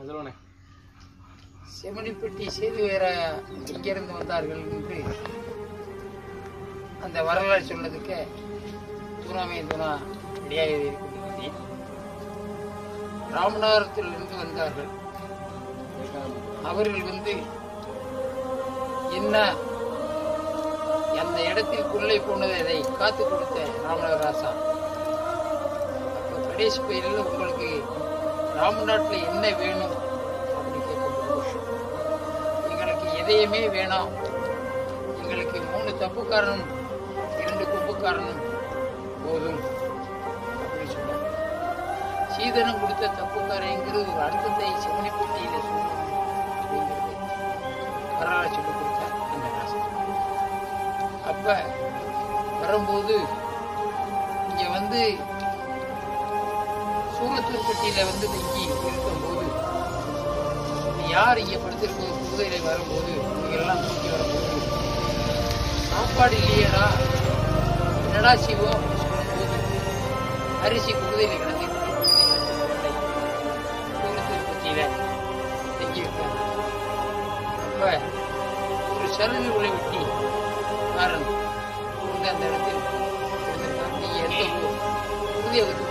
சொல்லுவனே செமனிப்பட்டி செய்து வேற எங்கிருந்து வந்தார்கள் என்று அந்த வரலாறு சொன்னதுக்கு துணாமே துணா ரெடியாக இருக்கின்றேன் ராமநாதத்திலிருந்து வந்தார்கள் அவர்கள் வந்து என்ன அந்த இடத்தில் கொள்ளை போனதை அதை காத்து கொடுத்த ராமநாத ராசா அப்ப கடைசி பயிரில் உங்களுக்கு ராமநாட்டில் என்ன வேணும் அப்படின்னு கேட்கும்போது எங்களுக்கு எதையுமே வேணாம் எங்களுக்கு மூணு தப்புக்காரனும் இரண்டு குப்புக்காரனும் போதும் அப்படின்னு சொன்னார் சீதனம் கொடுத்த தப்புக்காரங்கிறது ஒரு அர்த்தத்தை சிவனிப்பட்டியில சொல்லணும் அப்படிங்கிறது வரலாறு சொல்லி கொடுத்தார் அந்த ராசா அப்ப வரும்போது இங்க வந்து சூரத்தூர்பட்டியில வந்து தங்கி இருக்கும்போது யார் இங்க படுத்திருக்க குதிரை வரும்போது இவங்கெல்லாம் தூக்கி வரும்போது சாப்பாடு இல்லையடா என்னடா சிவம் அப்படின்னு சொல்லும்போது அரிசி குதிரையில கிடந்து சூரத்தூர்பட்டியில தங்கி இருக்காங்க அப்ப ஒரு சரகு உலை வெட்டி காரன் கொண்டு அந்த இடத்தில் இருந்திருக்கார். நீங்க எந்த ஊர்? புதிய ஊர்